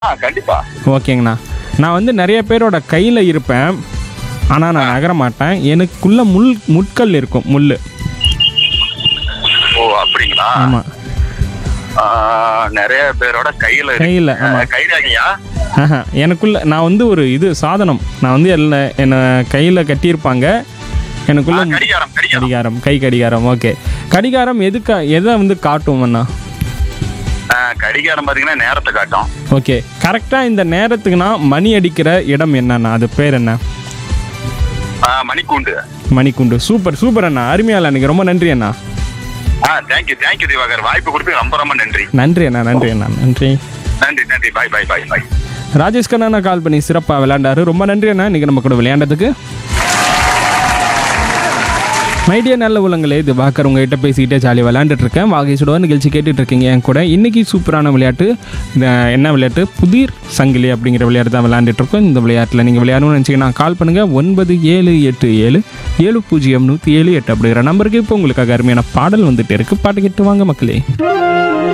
ஆ கண்டிப்பா ஓகேங்கண்ணா நான் வந்து நிறைய பேரோட கையில் இருப்பேன் ஆனால் நான் நகர மாட்டேன் எனக்குள்ள முள் முட்கள் இருக்கும் முள் ஓ அப்படிங்களா ஆமாம் ஆ, நிறைய பேரோட கையில இருக்கு. கையில் ஆ, ஆமாம் கைராகியா ஆஹா எனக்குள்ள நான் வந்து ஒரு இது சாதனம் நான் வந்து எல்லாம் என்னை கையில் கட்டியிருப்பாங்க ஆ, எனக்குள்ள கடிகாரம் கடிகாரம் கடிகாரம் கை கடிகாரம் ஓகே கடிகாரம் எதுக்கா எதை வந்து காட்டும் அண்ணா ஆ, கடிகாரம் பாத்தீங்கன்னா நேரத்தை காட்டும் ஓகே கரெக்டாக இந்த நேரத்துக்குனா மணி அடிக்கிற இடம் என்னண்ணா அது பேர் என்ன ஆ, மணிக்கூண்டு மணிக்குண்டு சூப்பர் சூப்பர் அண்ணா அருமையால் அன்னைக்கு ரொம்ப நன்றி அண்ணா ஆ தேங்க்யூ தேங்க்யூ திவாகர் வாய்ப்பு கொடுத்து ரொம்ப ரொம்ப நன்றி நன்றி அண்ணா நன்றி அண்ணா நன்றி நன்றி நன்றி பாய் பாய் பாய் பாய் ராஜேஷ் கண்ணா கால் பண்ணி சிறப்பாக விளையாண்டாரு ரொம்ப நன்றி அண்ணா இன்னைக்கு நம்ம கூட விளையாண்டதுக்கு மைடியா நல்ல உலங்களே இது பாக்கர் உங்ககிட்ட பேசிக்கிட்டே ஜாலியாக விளையாண்டுட்டு இருக்கேன் வாகேஷோட நிகழ்ச்சி கேட்டுட்டு இருக்கீங்க என் கூட இன்னைக்கு சூப்பரான விளையாட்டு இது என்ன விளையாட்டு புதிர் சங்கிலி அப்படிங்கிற விளையாட்டு தான் விளையாண்டுட்டு இருக்கோம் இந்த விளையாட்டில் நீங்கள் விளையாடணும்னு நினச்சிங்கன்னா கால் பண்ணுங்கள் ஒன்பது ஏழு எட்டு ஏழு ஏழு பூஜ்ஜியம் நூற்றி ஏழு எட்டு அப்படிங்கிற நம்பருக்கு இப்போ உங்களுக்காக அருமையான பாடல் வந்துட்டு இருக்கு பாட்டு கேட்டு வாங்க மக்களே